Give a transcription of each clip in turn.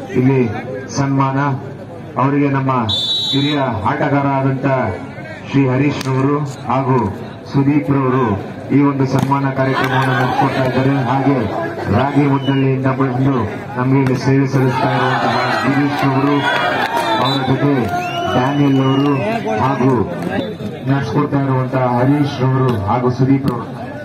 ಇಲ್ಲಿ ಸನ್ಮಾನ ಅವರಿಗೆ ನಮ್ಮ ಹಿರಿಯ ಆಟಗಾರ ಆದಂತ ಶ್ರೀ ಹರೀಶ್ ರವರು ಹಾಗೂ ಸುದೀಪ್ ರವರು ಈ ಒಂದು ಸನ್ಮಾನ ಕಾರ್ಯಕ್ರಮವನ್ನು ನಡೆಸ್ಕೊಡ್ತಾ ಇದ್ದಾರೆ ಹಾಗೆ ರಾಗಿ ಮುದ್ದಳ್ಳಿಯಿಂದ ಬಂದು ನಮಗೆ ಇಲ್ಲಿ ಸೇವೆ ಸಲ್ಲಿಸ್ತಾ ಇರುವಂತಹ ಗಿರೀಶ್ ಅವರು ಅವರ ಜೊತೆ ಡ್ಯಾನಿಯಲ್ ಅವರು ಹಾಗೂ ನಡೆಸ್ಕೊಡ್ತಾ ಇರುವಂತಹ ಹರೀಶ್ ರವರು ಹಾಗೂ ಸುದೀಪ್ ರವರು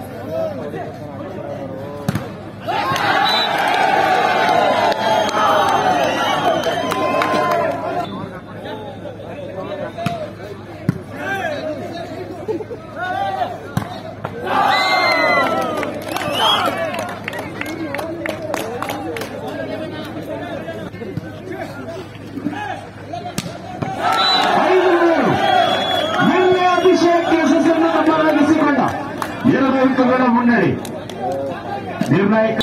ಐದು ಮೂರು. ನಿನ್ನೆ ಅಭಿಷೇಕ್ ಯಶಸ್ಸನ್ನು ತಮ್ಮದಾಗಿಸಿಕೊಂಡ ಎರಡು ಅಂಕಗಳ ಮುನ್ನಡೆ ನಿರ್ಣಾಯಕ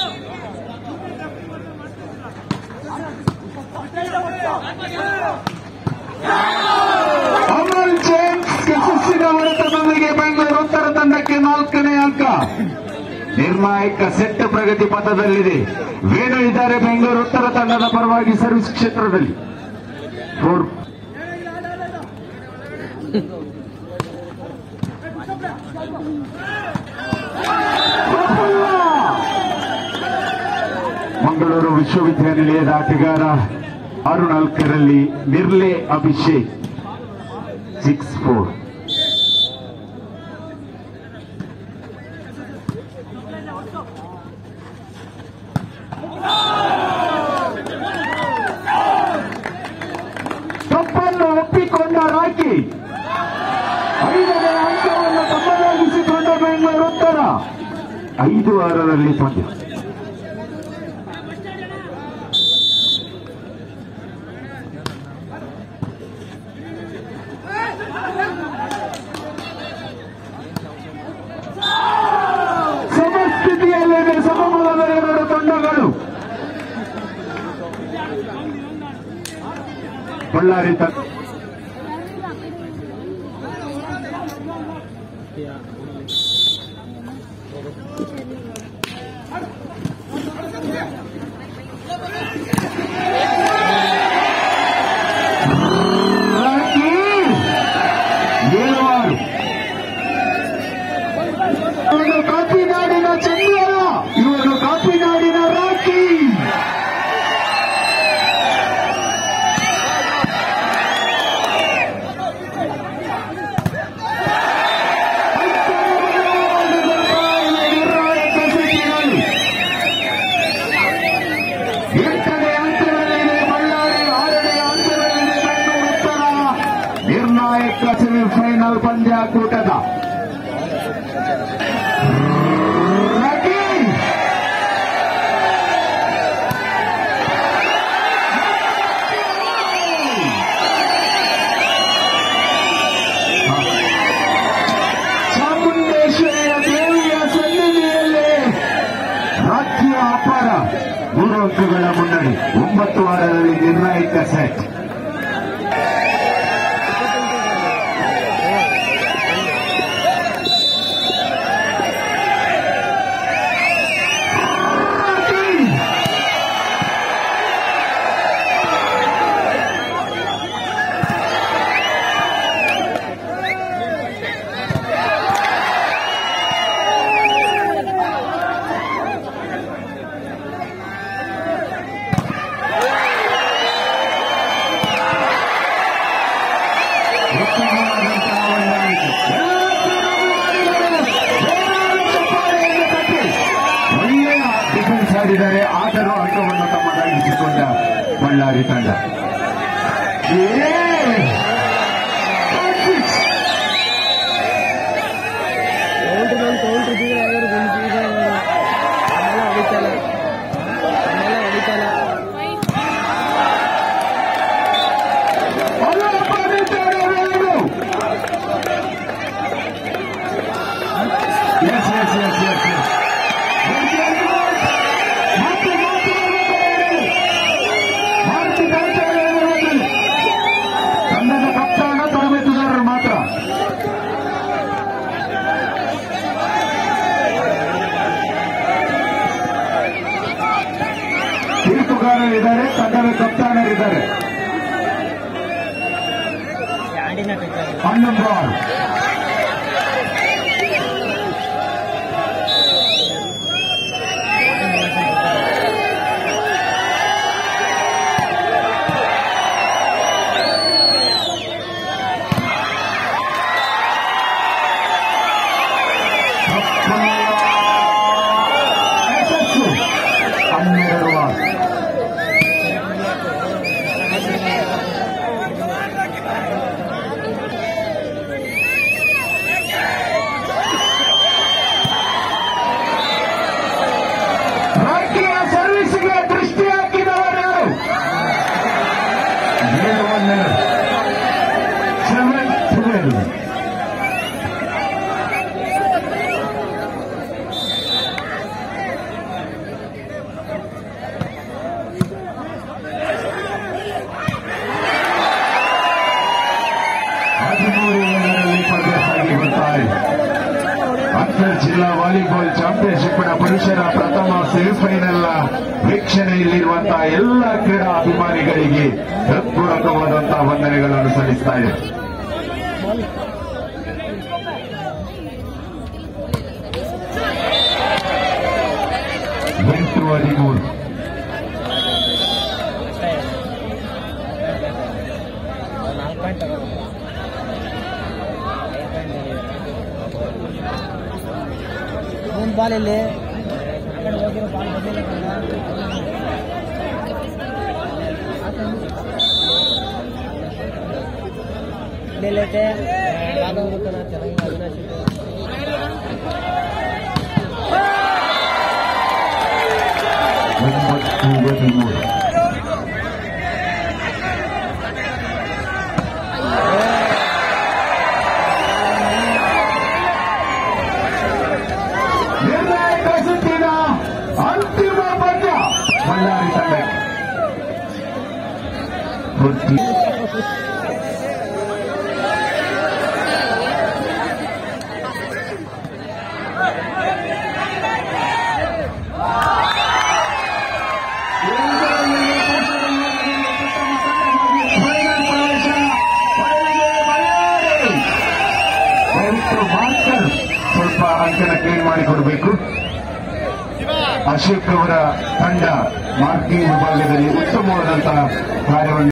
ಅಮಲ್ ಜೇಮ್ಸ್ ಯಶಸ್ಸಿನ ಹೊರತನೊಂದಿಗೆ ಬೆಂಗಳೂರು ಉತ್ತರ ತಂಡಕ್ಕೆ ನಾಲ್ಕನೇ ಅಂಕ ನಿರ್ಣಾಯಕ ಸೆಟ್ ಪ್ರಗತಿ ಪಥದಲ್ಲಿದೆ ವೇಣು ಇದ್ದಾರೆ ಬೆಂಗಳೂರು ಉತ್ತರ ತಂಡದ ಪರವಾಗಿ ಸರ್ವಿಸ್ ಕ್ಷೇತ್ರದಲ್ಲಿ ಫೋರ್ ಮಂಗಳೂರು ವಿಶ್ವವಿದ್ಯಾನಿಲಯದ ಆಟಗಾರ ಆರು ನಾಲ್ಕರಲ್ಲಿ ನಿರ್ಲೆ ಅಭಿಷೇಕ್ ಸಿಕ್ಸ್ ಫೋರ್ ತಪ್ಪನ್ನು ಒಪ್ಪಿಕೊಂಡ ರಾಕಿ ಐದನೇ ಅಂಕವನ್ನು ತಮ್ಮದಾಗಿಸಿಕೊಂಡ ಬೆಂಗಳೂರು ಉತ್ತರ ಐದು ಆರರಲ್ಲಿ ಪಂದ್ಯ ಸಮಸ್ಥಿತಿಯಲ್ಲಿದೆ ಸಮಬಲದ ಎರಡು ತಂಡಗಳು ಬಳ್ಳಾರಿ ತಂಡ ರಾಕಿ ಏಳು ಆರು ಇವನು ಕಾಪಿನಾಡಿನ ಚಂದಿಯಲ್ಲ ಇವನು ಕಾಪಿನಾಡಿನ ರಾಕಿ ಎಂಟನೇ ಅಂಕದಲ್ಲಿದೆ ಬಳ್ಳಾರಿ ಆರನೇ ಅಂಕದಲ್ಲಿದೆ ಬೆಂಗಳೂರು ಉತ್ತರ ನಿರ್ಣಾಯಕ ಸೆಮಿಫೈನಲ್ ಪಂದ್ಯಾಕೂಟದ ರಾಕಿ ಚಾಮುಂಡೇಶ್ವರಿಯ ದೇವಿಯ ಸನ್ನಿಧಿಯಲ್ಲಿ ರಾಜ್ಯ ಅಪಾರ ಮೂರು ಅಂಕಗಳ ಮುನ್ನಡೆ ಒಂಬತ್ತು ವಾರದಲ್ಲಿ ನಿರ್ಣಾಯಕ ಸೆಟ್ ಒಳ್ಳೆಯ ಡಿಫೆನ್ಸ್ ಆಡಿದ್ದಾರೆ ಆದರೂ ಅಂಕವನ್ನು ತಮ್ಮದಾಗಿಸಿಕೊಂಡ ಬಳ್ಳಾರಿ ತಂಡ ಏ! ಕೌಂಟ್ರ್ ನಾನು ಕೌಂಟ್ರ್ ಇದ್ದಿದ್ರೆ ಯಾವ್ದಾದ್ರು ಬಂದಿದ್ದ ಆಮೇಲೆ ಹೊಡಿತಲ್ಲ ಆಮೇಲೆ ಹೊಡಿತಲ್ಲ ಅಲ್ಲಪ್ಪ ನಿಂತಾರೆ ಎರಡು. Yes, yes, yes, yes, yes. ಮತ್ತೆ ಮಾತು ಬರಬೇಕು. ಭಾರತ ಕಳ್ತಾ ಇದೆ ಎದುರಲ್ಲಿ. ತಂಡದ ತಂಡದ ಕಪ್ತಾನರಿದ್ದಾರೆ ಆಡಿನ ಕಟ್ಟಾರೆ ಹನ್ನೊಂದು ಆರು ಯಶಸ್ಸು ಹನ್ನೆರಡು ಆರು ರಾಜ್ಯ ಸರ್ವಿಸ್ಗೆ ದೃಷ್ಟಿ ಹಾಕಿದವರು ಏಳು ಹನ್ನೆರಡು ಸೆವೆನ್ ಟ್ವೆಲ್ವ್ ಹದಿಮೂರು ಏಳರಲ್ಲಿ ಪಂದ್ಯ ಸಾಗಿ ಬರ್ತಾರೆ ಅಂತರ್ ಜಿಲ್ಲಾ ವಾಲಿಬಾಲ್ ಚಾಂಪಿಯನ್ಶಿಪ್ನ ಪುರುಷರ ಪ್ರಥಮ ಸೆಮಿಫೈನಲ್ನ ವೀಕ್ಷಣೆಯಲ್ಲಿರುವಂತಹ ಎಲ್ಲ ಕ್ರೀಡಾ ಅಭಿಮಾನಿಗಳಿಗೆ ಹೃತ್ಪೂರ್ವಕವಾದಂತಹ ವಂದನೆಗಳನ್ನು ಸಲ್ಲಿಸ್ತಾ ಇದೆ ಎಂಟು ಹದಿಮೂರು ನಾಲ್ಕು ಪಾಯಿಂಟ್ ತಗೋಬೇಕು ಒಂದು ಬಾಲ್ ಇಲ್ಲಿ ಆ ಕಡೆ ಹೋಗಿರೋ ಬಾಲ್ ಬಂದಿಲ್ಲ ಇಲ್ಲೈತೆ ಯಾವ್ದೋ ಚೆನ್ನಾಗಿ ಅವಿನಾಶ್ ಒಂಬತ್ತು ಹದಿಮೂರು ನಿರ್ಣಾಯಕ ಸುತ್ತಿನ ಅಂತಿಮ ಪಂದ್ಯ ಬಳ್ಳಾರಿ ತಂಡಕ್ಕೆ ಪೂರ್ತಿ ಫೈನಲ್ ಪ್ರವೇಶ ಫೈನಲ್ಗೆ ಬಳ್ಳಾರಿ. ದಯವಿಟ್ಟು ಮಾರ್ಕರ್ ಸ್ವಲ್ಪ ಅಂಕನ ಕ್ಲೀನ್ ಮಾಡಿಕೊಡಬೇಕು ಅಶೋಕ್ ಅವರ ತಂಡ ಮಾರ್ಕಿಂಗ್ ವಿಭಾಗದಲ್ಲಿ ಉತ್ತಮವಾದಂತಹ ಕಾರ್ಯವನ್ನು